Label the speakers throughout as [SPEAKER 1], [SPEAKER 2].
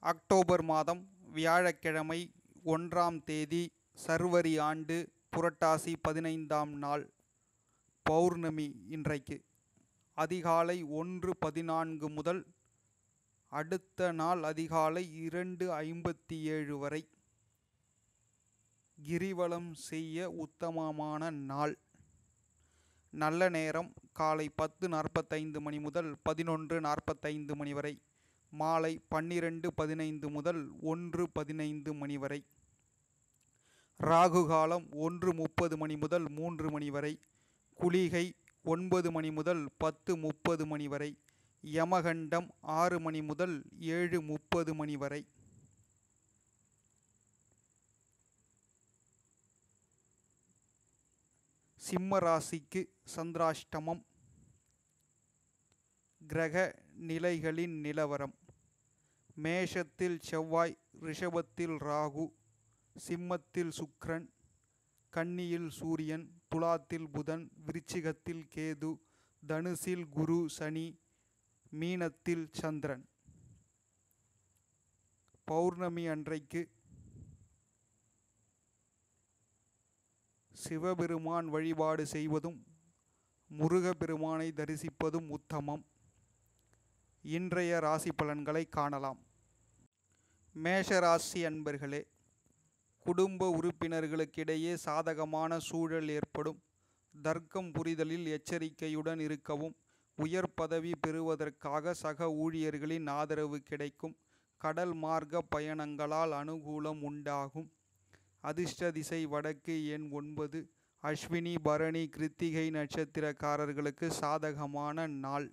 [SPEAKER 1] October மாதம் வியாழக்கிழமை ஒன்றாம் தேதி சர்வரி ஆண்டு புரட்டாசி பதினைந்தாம் நாள் பௌர்ணமி இன்றைக்கு அதிகாலை ஒன்று பதினான்கு முதல் அடுத்த நாள் அதிகாலை இரண்டு ஐம்பத்தி ஏழு வரை கிரிவலம் செய்ய உத்தமமான நாள் நல்ல நேரம் காலை பத்து நாற்பத்தைந்து மணி முதல் பதினொன்று நாற்பத்தைந்து மணி வரை மாலை பன்னிரெண்டு பதினைந்து முதல் ஒன்று பதினைந்து மணி வரை ராகு காலம் ஒன்று முப்பது மணி முதல் மூன்று மணி வரை குளிகை ஒன்பது மணி முதல் பத்து முப்பது மணி வரை யமகண்டம் ஆறு மணி முதல் ஏழு முப்பது மணி வரை சிம்ம ராசிக்கு சந்திராஷ்டமம் கிரக நிலைகளின் நிலவரம் மேஷத்தில் செவ்வாய் ரிஷபத்தில் ராகு சிம்மத்தில் சுக்கிரன் கன்னியில் சூரியன் துலாத்தில் புதன் விருச்சிகத்தில் கேது தனுசில் குரு சனி மீனத்தில் சந்திரன் பௌர்ணமி அன்றைக்கு சிவபெருமான் வழிபாடு செய்வதும் முருகப்பெருமானை தரிசிப்பதும் உத்தமம் இன்றைய ராசி பலன்களை காணலாம் மேஷ ராசி அன்பர்களே குடும்ப உறுப்பினர்களுக்கிடையே சாதகமான சூழல் ஏற்படும் தர்க்கம் புரிதலில் எச்சரிக்கையுடன் இருக்கவும் உயர் பதவி பெறுவதற்காக சக ஊழியர்களின் ஆதரவு கிடைக்கும் கடல் மார்க்க பயணங்களால் அனுகூலம் உண்டாகும் அதிர்ஷ்ட திசை வடக்கு எண் ஒன்பது அஸ்வினி பரணி கிருத்திகை நட்சத்திரக்காரர்களுக்கு சாதகமான நாள்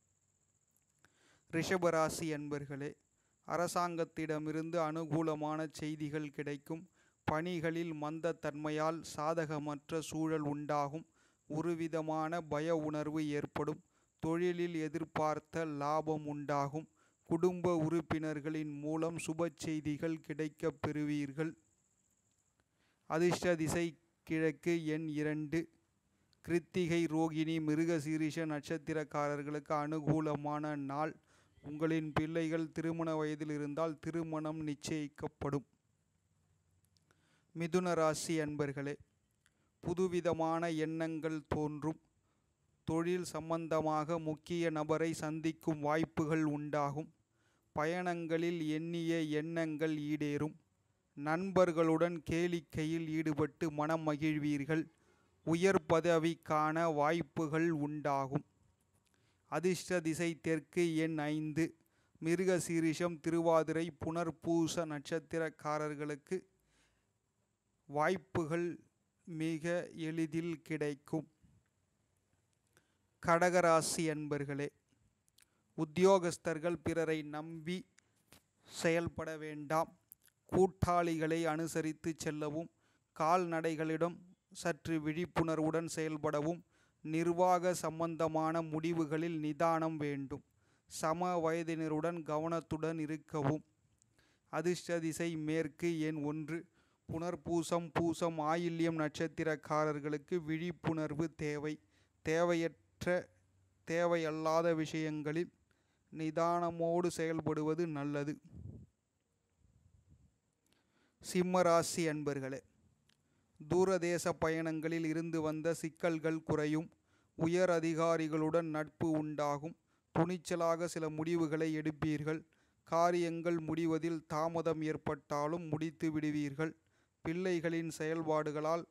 [SPEAKER 1] ரிஷபராசி அன்பர்களே அரசாங்கத்திடமிருந்து அனுகூலமான செய்திகள் கிடைக்கும் பணிகளில் மந்தத்தன்மையால் சாதகமற்ற சூழல் உண்டாகும் ஒருவிதமான பய உணர்வு ஏற்படும் தொழிலில் எதிர்பார்த்த லாபம் உண்டாகும் குடும்ப உறுப்பினர்களின் மூலம் சுப செய்திகள் கிடைக்கப் பெறுவீர்கள் அதிர்ஷ்ட திசை கிழக்கு எண் இரண்டு கிருத்திகை ரோகிணி மிருகசீரிஷ நட்சத்திரக்காரர்களுக்கு அனுகூலமான நாள் உங்களின் பிள்ளைகள் திருமண வயதில் இருந்தால் திருமணம் நிச்சயிக்கப்படும் மிதுன ராசி அன்பர்களே புதுவிதமான எண்ணங்கள் தோன்றும் தொழில் சம்பந்தமாக முக்கிய நபரை சந்திக்கும் வாய்ப்புகள் உண்டாகும் பயணங்களில் எண்ணிய எண்ணங்கள் ஈடேறும் நண்பர்களுடன் கேளிக்கையில் ஈடுபட்டு மனம் மகிழ்வீர்கள் உயர் பதவிக்கான வாய்ப்புகள் உண்டாகும் அதிர்ஷ்ட திசை தெற்கு எண் ஐந்து மிருகசீரிஷம் திருவாதிரை புனர்பூச நட்சத்திரக்காரர்களுக்கு வாய்ப்புகள் மிக எளிதில் கிடைக்கும் கடகராசி அன்பர்களே உத்தியோகஸ்தர்கள் பிறரை நம்பி செயல்பட வேண்டாம் கூட்டாளிகளை அனுசரித்து செல்லவும் கால்நடைகளிடம் சற்று விழிப்புணர்வுடன் செயல்படவும் நிர்வாக சம்பந்தமான முடிவுகளில் நிதானம் வேண்டும் சம வயதினருடன் கவனத்துடன் இருக்கவும் அதிர்ஷ்ட திசை மேற்கு எண் ஒன்று புனர்பூசம் பூசம் ஆயில்யம் நட்சத்திரக்காரர்களுக்கு விழிப்புணர்வு தேவை தேவையற்ற தேவையல்லாத விஷயங்களில் நிதானமோடு செயல்படுவது நல்லது சிம்மராசி அன்பர்களே தூரதேச பயணங்களில் இருந்து வந்த சிக்கல்கள் குறையும் உயர் அதிகாரிகளுடன் நட்பு உண்டாகும் துணிச்சலாக சில முடிவுகளை எடுப்பீர்கள் காரியங்கள் முடிவதில் தாமதம் ஏற்பட்டாலும் முடித்து விடுவீர்கள் பிள்ளைகளின் செயல்பாடுகளால்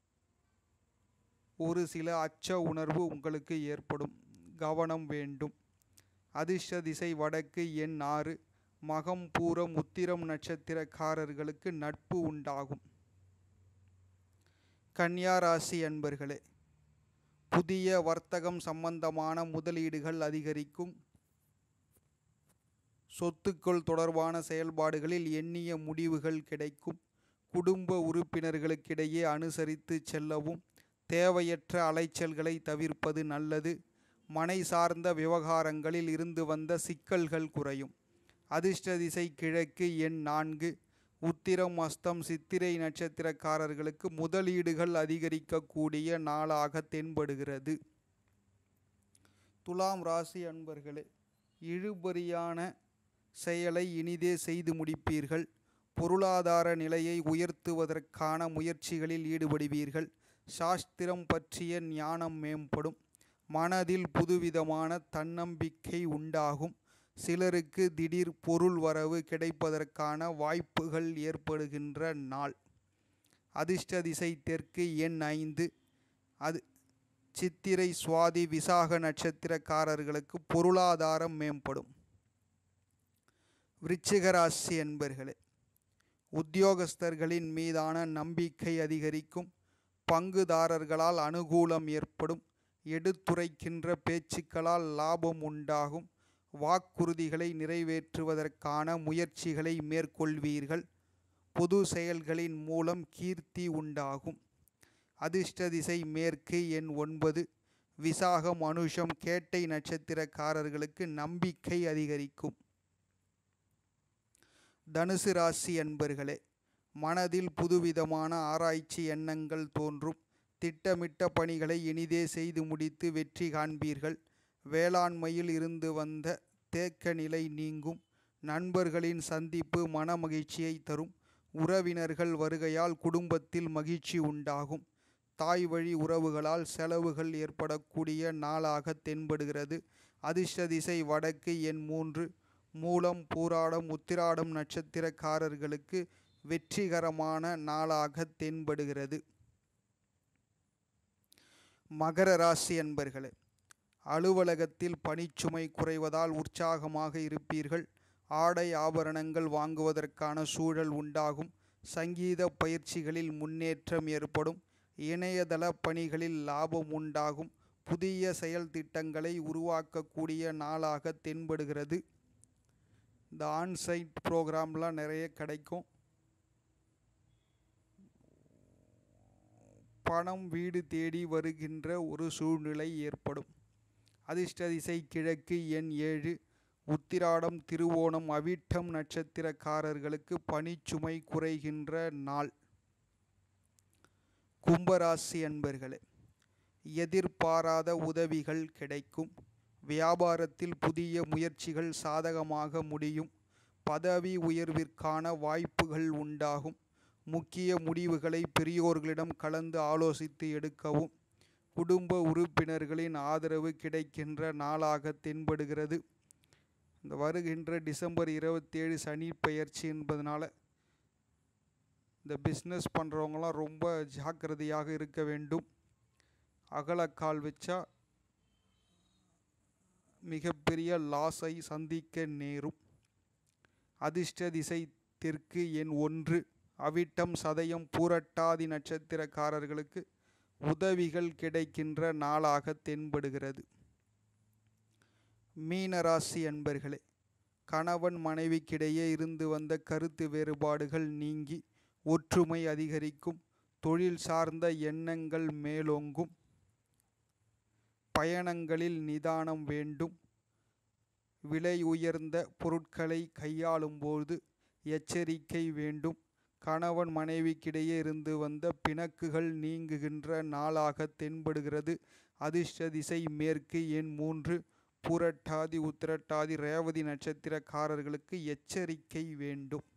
[SPEAKER 1] ஒரு சில அச்ச உணர்வு உங்களுக்கு ஏற்படும் கவனம் வேண்டும் அதிர்ஷ்ட திசை வடக்கு எண் ஆறு மகம் பூரம் உத்திரம் நட்சத்திரக்காரர்களுக்கு நட்பு உண்டாகும் கன்னியா ராசி அன்பர்களே புதிய வர்த்தகம் சம்பந்தமான முதலீடுகள் அதிகரிக்கும் சொத்துக்கள் தொடர்பான செயல்பாடுகளில் எண்ணிய முடிவுகள் கிடைக்கும் குடும்ப உறுப்பினர்களுக்கிடையே அனுசரித்து செல்லவும் தேவையற்ற அலைச்சல்களை தவிர்ப்பது நல்லது மனை சார்ந்த விவகாரங்களில் இருந்து வந்த சிக்கல்கள் குறையும் அதிர்ஷ்ட திசை கிழக்கு எண் நான்கு உத்திரம் அஸ்தம் சித்திரை நட்சத்திரக்காரர்களுக்கு முதலீடுகள் அதிகரிக்கக்கூடிய நாளாக தென்படுகிறது துலாம் ராசி அன்பர்களே இழுபறியான செயலை இனிதே செய்து முடிப்பீர்கள் பொருளாதார நிலையை உயர்த்துவதற்கான முயற்சிகளில் ஈடுபடுவீர்கள் சாஸ்திரம் பற்றிய ஞானம் மேம்படும் மனதில் புதுவிதமான தன்னம்பிக்கை உண்டாகும் சிலருக்கு திடீர் பொருள் வரவு கிடைப்பதற்கான வாய்ப்புகள் ஏற்படுகின்ற நாள் அதிர்ஷ்ட திசை தெற்கு எண் ஐந்து அது சித்திரை சுவாதி விசாக நட்சத்திரக்காரர்களுக்கு பொருளாதாரம் மேம்படும் விருச்சிக ராசி என்பர்களே உத்தியோகஸ்தர்களின் மீதான நம்பிக்கை அதிகரிக்கும் பங்குதாரர்களால் அனுகூலம் ஏற்படும் எடுத்துரைக்கின்ற பேச்சுக்களால் லாபம் உண்டாகும் வாக்குறுதிகளை நிறைவேற்றுவதற்கான முயற்சிகளை மேற்கொள்வீர்கள் பொது செயல்களின் மூலம் கீர்த்தி உண்டாகும் அதிர்ஷ்ட திசை மேற்கு எண் ஒன்பது விசாகம் அனுஷம் கேட்டை நட்சத்திரக்காரர்களுக்கு நம்பிக்கை அதிகரிக்கும் தனுசு ராசி அன்பர்களே மனதில் புதுவிதமான ஆராய்ச்சி எண்ணங்கள் தோன்றும் திட்டமிட்ட பணிகளை இனிதே செய்து முடித்து வெற்றி காண்பீர்கள் வேளாண்மையில் இருந்து வந்த தேக்க நிலை நீங்கும் நண்பர்களின் சந்திப்பு மன மகிழ்ச்சியை தரும் உறவினர்கள் வருகையால் குடும்பத்தில் மகிழ்ச்சி உண்டாகும் தாய் வழி உறவுகளால் செலவுகள் ஏற்படக்கூடிய நாளாக தென்படுகிறது அதிர்ஷ்ட திசை வடக்கு எண் மூன்று மூலம் பூராடம் உத்திராடம் நட்சத்திரக்காரர்களுக்கு வெற்றிகரமான நாளாக தென்படுகிறது மகர ராசி அன்பர்களே அலுவலகத்தில் பணிச்சுமை குறைவதால் உற்சாகமாக இருப்பீர்கள் ஆடை ஆபரணங்கள் வாங்குவதற்கான சூழல் உண்டாகும் சங்கீத பயிற்சிகளில் முன்னேற்றம் ஏற்படும் இணையதள பணிகளில் லாபம் உண்டாகும் புதிய செயல் திட்டங்களை உருவாக்கக்கூடிய நாளாக தென்படுகிறது இந்த ஆன்சைட் ப்ரோக்ராம்லாம் நிறைய கிடைக்கும் பணம் வீடு தேடி வருகின்ற ஒரு சூழ்நிலை ஏற்படும் அதிர்ஷ்ட திசை கிழக்கு எண் ஏழு உத்திராடம் திருவோணம் அவிட்டம் நட்சத்திரக்காரர்களுக்கு பணிச்சுமை குறைகின்ற நாள் கும்பராசி அன்பர்களே எதிர்பாராத உதவிகள் கிடைக்கும் வியாபாரத்தில் புதிய முயற்சிகள் சாதகமாக முடியும் பதவி உயர்விற்கான வாய்ப்புகள் உண்டாகும் முக்கிய முடிவுகளை பெரியோர்களிடம் கலந்து ஆலோசித்து எடுக்கவும் குடும்ப உறுப்பினர்களின் ஆதரவு கிடைக்கின்ற நாளாக தென்படுகிறது இந்த வருகின்ற டிசம்பர் இருபத்தேழு சனி பெயர்ச்சி என்பதனால இந்த பிஸ்னஸ் பண்ணுறவங்களாம் ரொம்ப ஜாக்கிரதையாக இருக்க வேண்டும் அகலக்கால் வச்சா மிகப்பெரிய லாஸை சந்திக்க நேரும் அதிர்ஷ்ட திசை தெற்கு எண் ஒன்று அவிட்டம் சதயம் பூரட்டாதி நட்சத்திரக்காரர்களுக்கு உதவிகள் கிடைக்கின்ற நாளாக தென்படுகிறது மீனராசி அன்பர்களே கணவன் மனைவிக்கிடையே இருந்து வந்த கருத்து வேறுபாடுகள் நீங்கி ஒற்றுமை அதிகரிக்கும் தொழில் சார்ந்த எண்ணங்கள் மேலோங்கும் பயணங்களில் நிதானம் வேண்டும் விலை உயர்ந்த பொருட்களை கையாளும்போது எச்சரிக்கை வேண்டும் கணவன் மனைவிக்கிடையே இருந்து வந்த பிணக்குகள் நீங்குகின்ற நாளாக தென்படுகிறது அதிர்ஷ்ட திசை மேற்கு எண் மூன்று புரட்டாதி உத்திரட்டாதி ரேவதி நட்சத்திரக்காரர்களுக்கு எச்சரிக்கை வேண்டும்